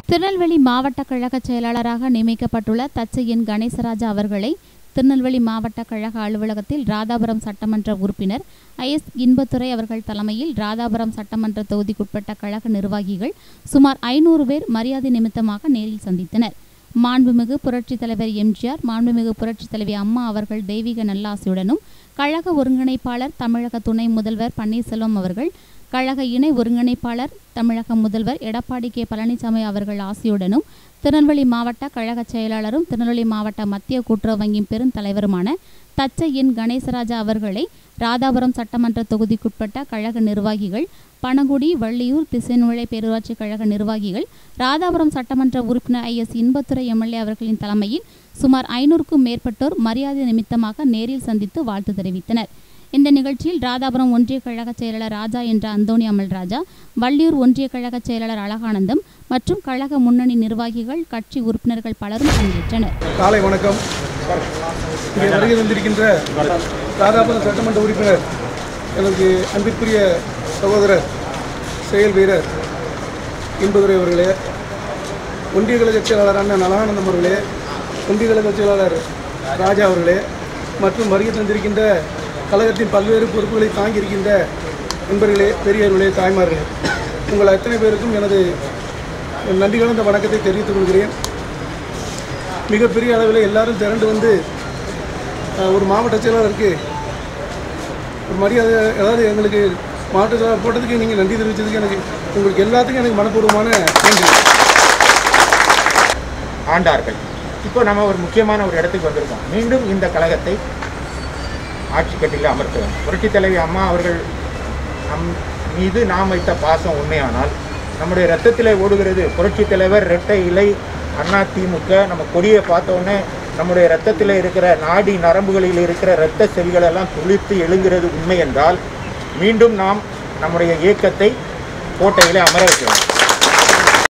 திருநெல்வேலி மாவட்ட கழக செயலாளராக நியமிக்கப்பட்டுள்ள தச்சையின் கணேசராஜா அவர்களை திருநெல்வேலி மாவட்ட கழக அலுவலகத்தில் ராதாபுரம் சட்டமன்ற உறுப்பினர் ஐஎஸ் இன்பத்துரை அவர்கள் தலைமையில் ராதாபுரம் சட்டமன்ற தொகுதிக்குட்பட்ட கழக நிர்வாகிகள் சுமார் ஐநூறு பேர் மரியாதை நிமித்தமாக நேரில் சந்தித்தனர் மாண்புமிகு புரட்சித் தலைவர் எம்ஜிஆர் மாண்புமிகு புரட்சித் தலைவி அம்மா அவர்கள் தெய்வீக நல்லாசியுடனும் கழக ஒருங்கிணைப்பாளர் தமிழக துணை முதல்வர் பன்னீர்செல்வம் அவர்கள் கழக இணை ஒருங்கிணைப்பாளர் தமிழக முதல்வர் எடப்பாடி கே பழனிசாமி அவர்கள் ஆசியுடனும் திருநெல்வேலி மாவட்ட கழக செயலாளரும் திருநெல்வேலி மாவட்ட மத்திய கூட்டுறவு வங்கியின் பெருந்தலைவருமான தச்சை என் கணேசராஜா அவர்களை ராதாபுரம் சட்டமன்ற தொகுதிக்குட்பட்ட கழக நிர்வாகிகள் பனகுடி வள்ளியூர் திசைநுழை பேரூராட்சி கழக நிர்வாகிகள் ராதாபுரம் சட்டமன்ற உறுப்பினர் ஐ எஸ் இன்பத்துறை எம்எல்ஏ அவர்களின் தலைமையில் சுமார் ஐநூறுக்கும் மேற்பட்டோர் மரியாதை நிமித்தமாக நேரில் சந்தித்து வாழ்த்து தெரிவித்தனர் இந்த நிகழ்ச்சியில் ராதாபுரம் ஒன்றிய கழக செயலாளர் ராஜா என்ற அந்தோணி அமல்ராஜா வள்ளியூர் ஒன்றிய கழக செயலாளர் அழகானந்தம் மற்றும் கழக முன்னணி நிர்வாகிகள் கட்சி உறுப்பினர்கள் பலரும் பங்கேற்றனர் காலை வணக்கம் இங்கே வருகை வந்திருக்கின்ற ராதாபுரம் சட்டமன்ற உறுப்பினர் எனக்கு அன்பிற்குரிய சகோதரர் செயல் வீரர் இன்பதுரை அவர்களே ஒன்றிய கழக செயலாளரான நலானந்தம் அவர்களே ஒன்றிய கழக செயலாளர் ராஜா அவர்களே மற்றும் வருகை தந்திருக்கின்ற கழகத்தின் பல்வேறு பொறுப்புகளை தாங்கியிருக்கின்ற நண்பர்களே பெரியவர்களே தாய்மார்களே உங்கள் அத்தனை பேருக்கும் எனது நன்றி கலந்த வணக்கத்தை தெரிவித்துக் கொள்கிறேன் மிகப்பெரிய அளவில் எல்லாரும் திரண்டு வந்து அஹ், ஒரு மாவட்ட செயலாளருக்கு ஒரு மரியாதை அதாவது எங்களுக்கு மாவட்ட செயலாளர் போட்டதுக்கு நீங்கள் நன்றி தெரிவித்ததுக்கு எனக்கு உங்களுக்கு எல்லாத்துக்கும் எனக்கு மனப்பூர்வமான நன்றி ஆண்டார்கள் இப்போ நம்ம ஒரு முக்கியமான ஒரு இடத்துக்கு வந்திருக்கோம் மீண்டும் இந்த கழகத்தை ஆட்சி கட்டில் அமர்த்துவோம் புரட்சித் தலைவி அம்மா அவர்கள் நம் மீது நாம் வைத்த பாசம் உண்மையானால் நம்முடைய ரத்தத்திலே ஓடுகிறது புரட்சித் தலைவர் இரட்டை இலை அண்ணா திமுக நம்ம கொடியை பார்த்த உடனே நம்முடைய ரத்தத்தில் இருக்கிற நாடி நரம்புகளில் இருக்கிற இரத்த செல்கள் எல்லாம் துளிர்த்து எழுகிறது உண்மை என்றால் மீண்டும் நாம் நம்முடைய இயக்கத்தை கோட்டையிலே அமர வைக்கிறோம்